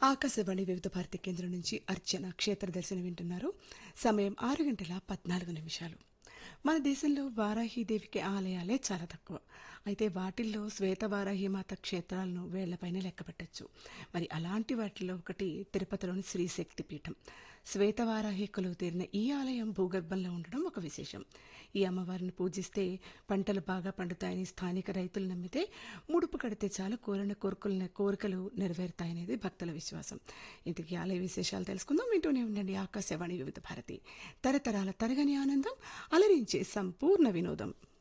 ఆకాశవాణి వివిధ భారతి కేంద్రం నుంచి అర్చన క్షేత్ర దర్శనం వింటున్నారు సమయం ఆరు గంటల పద్నాలుగు నిమిషాలు మన దేశంలో వారాహీదేవికి ఆలయాలే చాలా తక్కువ అయితే వాటిల్లో శ్వేత వారాహిమాత క్షేత్రాలను వేళ్లపైన లెక్కపెట్టచ్చు మరి అలాంటి వాటిలో ఒకటి తిరుపతిలోని శ్రీశక్తి పీఠం శ్వేతవారాహి కొలువు తీరిన ఈ ఆలయం భూగర్భంలో ఉండడం ఒక విశేషం ఈ అమ్మవారిని పూజిస్తే పంటలు బాగా పండుతాయని స్థానిక రైతులు నమ్మితే ముడుపు కడితే చాలు కోరిన కోరికలు కోరికలు నెరవేరుతాయనేది భక్తుల విశ్వాసం ఇంతకీ ఆలయ విశేషాలు తెలుసుకుందాం వింటూనే ఉండండి ఆకాశవాణి వివిధ భారతి తరతరాల తరగని ఆనందం అలరించే సంపూర్ణ వినోదం